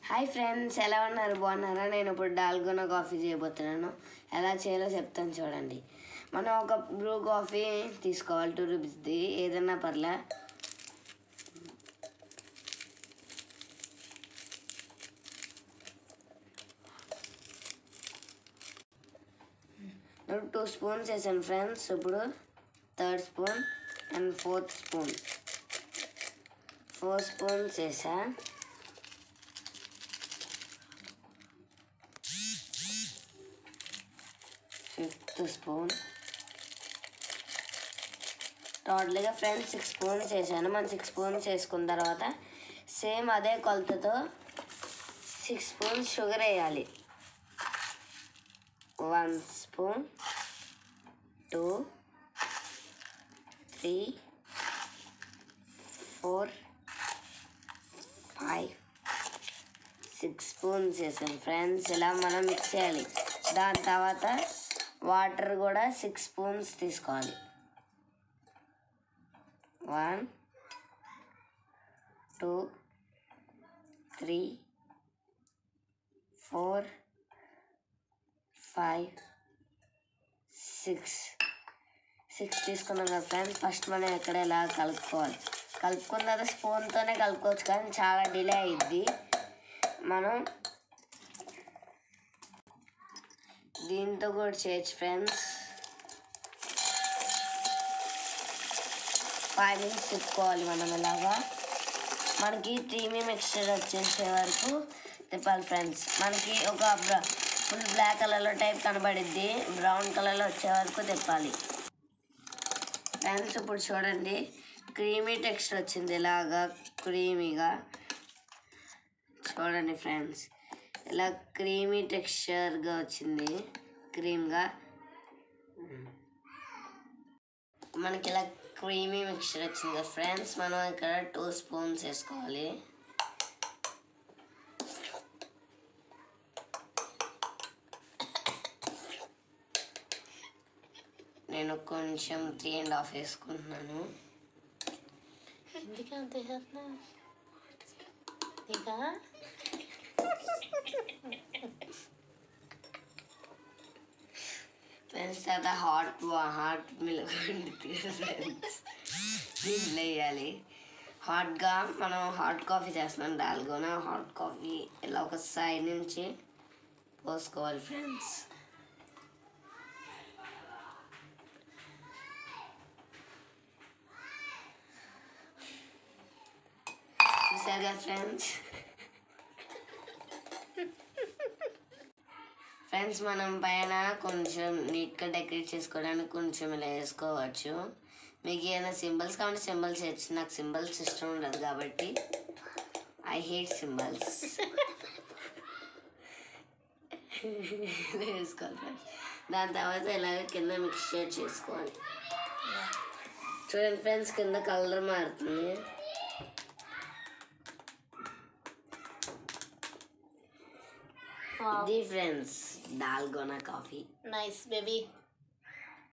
hi friends ఎలా ఉన్నారు బాగున్నారా నేను ఇప్పుడు డాల్గోనా కాఫీ చేయబోతున్నాను ఎలా చేయాలో చెప్తాను చూడండి మనం ఒక బ్రూ కాఫీ తీసుకోవాలి టూ రూపీస్ది ఏదన్నా పర్లే నేను టూ స్పూన్స్ వేసాను ఫ్రెండ్స్ ఇప్పుడు third spoon and fourth spoon four spoons వేసా ఫిఫ్త్ స్పూన్ టోటల్గా ఫ్రెండ్స్ సిక్స్ స్పూన్స్ వేసాను మనం సిక్స్ స్పూన్స్ వేసుకున్న తర్వాత సేమ్ అదే కొలతతో సిక్స్ స్పూన్స్ షుగర్ వేయాలి one spoon two three four five six spoons వేసాను ఫ్రెండ్స్ ఇలా మనం మిక్స్ చేయాలి దాని తర్వాత వాటర్ కూడా సిక్స్ స్పూన్స్ తీసుకోవాలి one two three four five six six తీసుకున్నాం కదా ఫ్రెండ్స్ ఫస్ట్ మనం ఎక్కడ ఇలా కలుపుకోవాలి కలుపుకున్న తర్వాత స్పూన్తోనే కలుపుకోవచ్చు కానీ చాలా డిలే అయ్యిద్ది మనం దీంతో కూడా చేయొచ్చు ఫ్రెండ్స్ ఫైవ్ మినిట్స్ తిప్పుకోవాలి మనం ఇలాగా మనకి క్రీమీ మిక్స్చర్ వచ్చేసే వరకు తిప్పాలి ఫ్రెండ్స్ మనకి ఒక ఫుల్ బ్లాక్ కలర్లో టైప్ కనబడిద్ది బ్రౌన్ కలర్లో వచ్చే వరకు తిప్పాలి ఫ్రెండ్స్ ఇప్పుడు చూడండి క్రీమీ టెక్స్చర్ వచ్చింది ఇలాగా క్రీమీగా చూడండి ఫ్రెండ్స్ ఇలా క్రీమీ టెక్స్చర్గా వచ్చింది క్రీమ్గా మనకి ఇలా క్రీమీ మిక్చర్ వచ్చింది కదా ఫ్రెండ్స్ మనం ఇక్కడ టూ స్పూన్స్ వేసుకోవాలి నేను కొంచెం త్రీ అండ్ హాఫ్ వేసుకుంటున్నాను ఎందుకు అంత వేసేస్తున్నా ఇంకా ఫ్రెండ్స్ తర్వాత హాట్ హాట్ మిల్క్ ఫ్రెండ్స్ దీంట్లో వేయాలి హాట్గా మనం హాట్ కాఫీ చేస్తున్నాం డాల్గోనా హాట్ కాఫీ ఇలా ఒక సైడ్ నుంచి పోసుకోవాలి ఫ్రెండ్స్ చూసారు కదా ఫ్రెండ్స్ ఫ్రెండ్స్ మనం పైన కొంచెం నీట్గా డెకరేట్ చేసుకోవడానికి కొంచెం ఇలా వేసుకోవచ్చు మీకు ఏమైనా సింబల్స్ కావాలంటే సింబల్స్ వేయచ్చు నాకు సింబల్స్ ఇష్టం ఉండదు కాబట్టి ఐ హేట్ సింబల్స్ వేసుకోవాలి ఫ్రెండ్స్ దాని తర్వాత ఇలాగ కింద మిక్స్చర్ చేసుకోవాలి చూడండి ఫ్రెండ్స్ కింద కలర్ మారుతుంది ఇది friends dalgona coffee nice baby